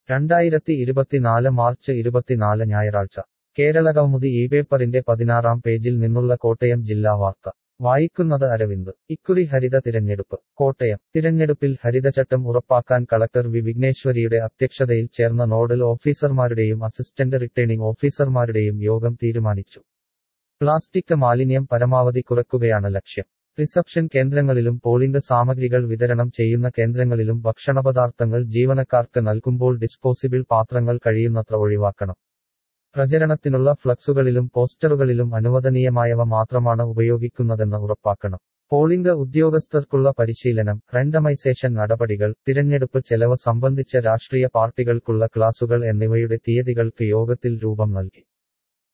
രണ്ടായിരത്തി ഇരുപത്തിനാല് മാർച്ച് ഇരുപത്തിനാല് ഞായറാഴ്ച കേരളകൗമുദി ഈ പേപ്പറിന്റെ പതിനാറാം പേജിൽ നിന്നുള്ള കോട്ടയം ജില്ലാ വാർത്ത വായിക്കുന്നത് അരവിന്ദ് ഇക്കുറി ഹരിത തിരഞ്ഞെടുപ്പ് കോട്ടയം തിരഞ്ഞെടുപ്പിൽ ഹരിതചട്ടം ഉറപ്പാക്കാൻ കളക്ടർ വി വിഘ്നേശ്വരിയുടെ അധ്യക്ഷതയിൽ ചേർന്ന നോഡൽ ഓഫീസർമാരുടെയും അസിസ്റ്റന്റ് റിട്ടേണിംഗ് ഓഫീസർമാരുടെയും യോഗം തീരുമാനിച്ചു പ്ലാസ്റ്റിക് മാലിന്യം പരമാവധി കുറയ്ക്കുകയാണ് ലക്ഷ്യം റിസപ്ഷൻ കേന്ദ്രങ്ങളിലും പോളിംഗ് സാമഗ്രികൾ വിതരണം ചെയ്യുന്ന കേന്ദ്രങ്ങളിലും ഭക്ഷണപദാർത്ഥങ്ങൾ ജീവനക്കാർക്ക് നൽകുമ്പോൾ ഡിസ്പോസിബിൾ പാത്രങ്ങൾ കഴിയുന്നത്ര ഒഴിവാക്കണം പ്രചരണത്തിനുള്ള ഫ്ലക്സുകളിലും പോസ്റ്ററുകളിലും അനുവദനീയമായവ മാത്രമാണ് ഉപയോഗിക്കുന്നതെന്ന് ഉറപ്പാക്കണം പോളിംഗ് ഉദ്യോഗസ്ഥർക്കുള്ള പരിശീലനം റെൻഡമൈസേഷൻ നടപടികൾ തിരഞ്ഞെടുപ്പ് ചെലവ് സംബന്ധിച്ച രാഷ്ട്രീയ പാർട്ടികൾക്കുള്ള ക്ലാസുകൾ എന്നിവയുടെ തീയതികൾക്ക് യോഗത്തിൽ രൂപം നൽകി